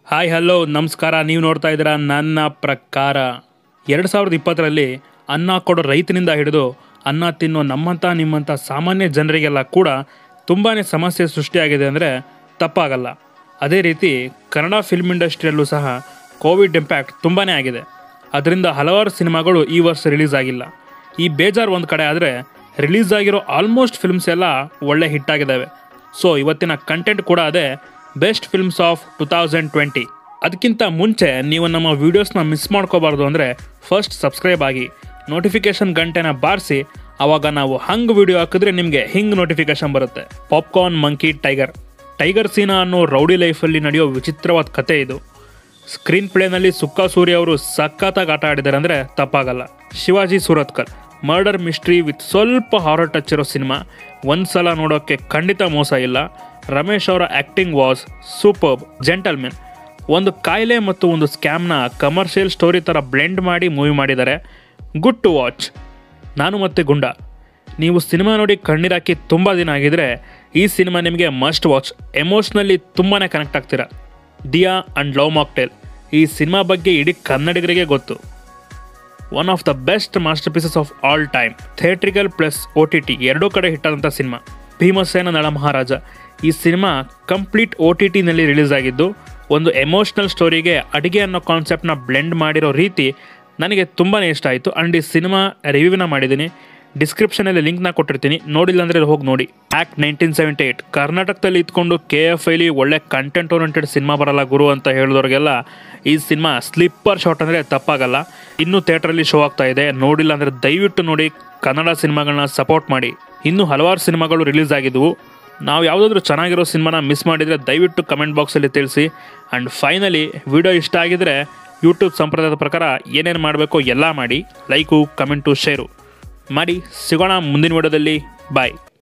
hi hello ನಮಸ್ಕಾರ ನೀವು ನೋಡ್ತಾ ಇದ್ದೀರಾ ನನ್ನ ಪ್ರಕಾರ ಎರಡು ಸಾವಿರದ ಇಪ್ಪತ್ತರಲ್ಲಿ ಅನ್ನ ಕೊಡೋ ರೈತನಿಂದ ಹಿಡಿದು ಅನ್ನ ತಿನ್ನೋ ನಮ್ಮಂಥ ನಿಮ್ಮಂಥ ಸಾಮಾನ್ಯ ಜನರಿಗೆಲ್ಲ ಕೂಡ ತುಂಬಾ ಸಮಸ್ಯೆ ಸೃಷ್ಟಿಯಾಗಿದೆ ಅಂದರೆ ತಪ್ಪಾಗಲ್ಲ ಅದೇ ರೀತಿ ಕನ್ನಡ ಫಿಲ್ಮ್ ಇಂಡಸ್ಟ್ರಿಯಲ್ಲೂ ಸಹ ಕೋವಿಡ್ ಇಂಪ್ಯಾಕ್ಟ್ ತುಂಬಾ ಆಗಿದೆ ಅದರಿಂದ ಹಲವಾರು ಸಿನಿಮಾಗಳು ಈ ವರ್ಷ ರಿಲೀಸ್ ಆಗಿಲ್ಲ ಈ ಬೇಜಾರು ಒಂದು ಕಡೆ ಆದರೆ ರಿಲೀಸ್ ಆಗಿರೋ ಆಲ್ಮೋಸ್ಟ್ ಫಿಲ್ಮ್ಸ್ ಎಲ್ಲ ಒಳ್ಳೆ ಹಿಟ್ ಆಗಿದ್ದಾವೆ ಸೊ ಇವತ್ತಿನ ಕಂಟೆಂಟ್ ಕೂಡ ಅದೇ best films of two thousand twenty ಅದಕ್ಕಿಂತ ಮುಂಚೆ ನೀವು ನಮ್ಮ ವೀಡಿಯೋಸ್ನ ಮಿಸ್ ಮಾಡ್ಕೋಬಾರ್ದು ಅಂದರೆ ಫಸ್ಟ್ ಸಬ್ಸ್ಕ್ರೈಬ್ ಆಗಿ ನೋಟಿಫಿಕೇಶನ್ ಗಂಟೆನ ಬಾರಿಸಿ ಆವಾಗ ನಾವು ಹಂಗೆ ವಿಡಿಯೋ ಹಾಕಿದ್ರೆ ನಿಮಗೆ ಹಿಂಗೆ ನೋಟಿಫಿಕೇಶನ್ ಬರುತ್ತೆ popcorn monkey tiger tiger Seena ಅನ್ನೋ ರೌಡಿ ಲೈಫಲ್ಲಿ ನಡೆಯೋ ವಿಚಿತ್ರವಾದ ಕತೆ ಇದು ಸ್ಕ್ರೀನ್ ಪ್ಲೇನಲ್ಲಿ ಸುಕ್ಕ ಸೂರ್ಯ ಅವರು ಸಖತ್ತಾಗಿ ಆಟ ಆಡಿದ್ದಾರೆ ಅಂದರೆ ತಪ್ಪಾಗಲ್ಲ Shivaji Surathkal murder mystery with ಸ್ವಲ್ಪ ಹಾರರ್ ಟಚ್ ಇರೋ ಸಿನಿಮಾ ಒಂದು ಸಲ ನೋಡೋಕ್ಕೆ ಖಂಡಿತ ಮೋಸ ಇಲ್ಲ ರಮೇಶ್ ಅವರ ಆ್ಯಕ್ಟಿಂಗ್ ವಾಸ್ ಸೂಪರ್ಬ್ ಜೆಂಟಲ್ಮೆನ್ ಒಂದು ಕಾಯಿಲೆ ಮತ್ತು ಒಂದು ಸ್ಕ್ಯಾಮ್ನ ಕಮರ್ಷಿಯಲ್ ಸ್ಟೋರಿ ಥರ ಬ್ಲೆಂಡ್ ಮಾಡಿ ಮೂವಿ ಮಾಡಿದ್ದಾರೆ ಗುಡ್ ಟು ವಾಚ್ ನಾನು ಮತ್ತೆ ಗುಂಡ ನೀವು ಸಿನಿಮಾ ನೋಡಿ ಕಣ್ಣೀರಾಕಿ ತುಂಬ ದಿನ ಆಗಿದ್ರೆ ಈ ಸಿನಿಮಾ ನಿಮಗೆ ಮಸ್ಟ್ ವಾಚ್ ಎಮೋಷ್ನಲಿ ತುಂಬಾ ಕನೆಕ್ಟ್ ಆಗ್ತೀರಾ ದಿಯಾ ಆ್ಯಂಡ್ ಲವ್ ಮಾಕ್ಟೇಲ್ ಈ ಸಿನಿಮಾ ಬಗ್ಗೆ ಇಡೀ ಕನ್ನಡಿಗರಿಗೆ ಗೊತ್ತು one of the best masterpieces of all time theatrical plus O T T ಎರಡೂ ಕಡೆ ಹಿಟ್ಟಾದಂಥ ಸಿನಿಮಾ ಭೀಮಸೇನ ನಳ ಮಹಾರಾಜ ಈ ಸಿನಿಮಾ ಕಂಪ್ಲೀಟ್ ಒ ಟಿ ಟಿನಲ್ಲಿ ರಿಲೀಸ್ ಆಗಿದ್ದು ಒಂದು ಎಮೋಷ್ನಲ್ ಸ್ಟೋರಿಗೆ ಅಡುಗೆ ಅನ್ನೋ ಕಾನ್ಸೆಪ್ಟ್ನ ಬ್ಲೆಂಡ್ ಮಾಡಿರೋ ರೀತಿ ನನಗೆ ತುಂಬಾ ಇಷ್ಟ ಆಯಿತು ಆ್ಯಂಡ್ ಈ ಸಿನಿಮಾ ರಿವ್ಯೂನ ಮಾಡಿದ್ದೀನಿ ಡಿಸ್ಕ್ರಿಪ್ಷನಲ್ಲಿ ಲಿಂಕ್ನ ಕೊಟ್ಟಿರ್ತೀನಿ ನೋಡಿಲ್ಲ ಅಂದರೆ ಹೋಗಿ ನೋಡಿ ಆ್ಯಕ್ಟ್ ನೈನ್ಟೀನ್ ಸೆವೆಂಟಿ ಏಯ್ಟ್ ಕರ್ನಾಟಕದಲ್ಲಿ ಇದ್ಕೊಂಡು ಕೆ ಎಫ್ ಐಲಿ ಒಳ್ಳೆ ಕಂಟೆಂಟ್ ಓರಿಯೆಂಟೆಡ್ ಸಿನಿಮಾ ಬರಲ್ಲ ಗುರು ಅಂತ ಹೇಳಿದವ್ರಿಗೆಲ್ಲ ಈ ಸಿನಿಮಾ ಸ್ಲಿಪ್ಪರ್ ಶಾಟ್ ಅಂದರೆ ತಪ್ಪಾಗಲ್ಲ ಇನ್ನೂ ಥಿಯೇಟ್ರಲ್ಲಿ ಶೋ ಆಗ್ತಾ ಇದೆ ನೋಡಿಲ್ಲ ಅಂದರೆ ದಯವಿಟ್ಟು ನೋಡಿ ಕನ್ನಡ ಸಿನಿಮಾಗಳನ್ನ ಸಪೋರ್ಟ್ ಮಾಡಿ ಇನ್ನೂ ಹಲವಾರು ಸಿನಿಮಾಗಳು ರಿಲೀಸ್ ಆಗಿದ್ವು ನಾವು ಯಾವುದಾದ್ರೂ ಚೆನ್ನಾಗಿರೋ ಸಿನಿಮಾನ ಮಿಸ್ ಮಾಡಿದರೆ ದಯವಿಟ್ಟು ಕಮೆಂಟ್ ಬಾಕ್ಸಲ್ಲಿ ತಿಳಿಸಿ ಆ್ಯಂಡ್ ಫೈನಲಿ ವಿಡಿಯೋ ಇಷ್ಟ ಆಗಿದರೆ ಯೂಟ್ಯೂಬ್ ಸಂಪ್ರದಾಯದ ಪ್ರಕಾರ ಏನೇನು ಮಾಡಬೇಕೋ ಎಲ್ಲ ಮಾಡಿ ಲೈಕು ಕಮೆಂಟು ಶೇರು ಮಾಡಿ ಸಿಗೋಣ ಮುಂದಿನ ವಿಡಿಯೋದಲ್ಲಿ ಬಾಯ್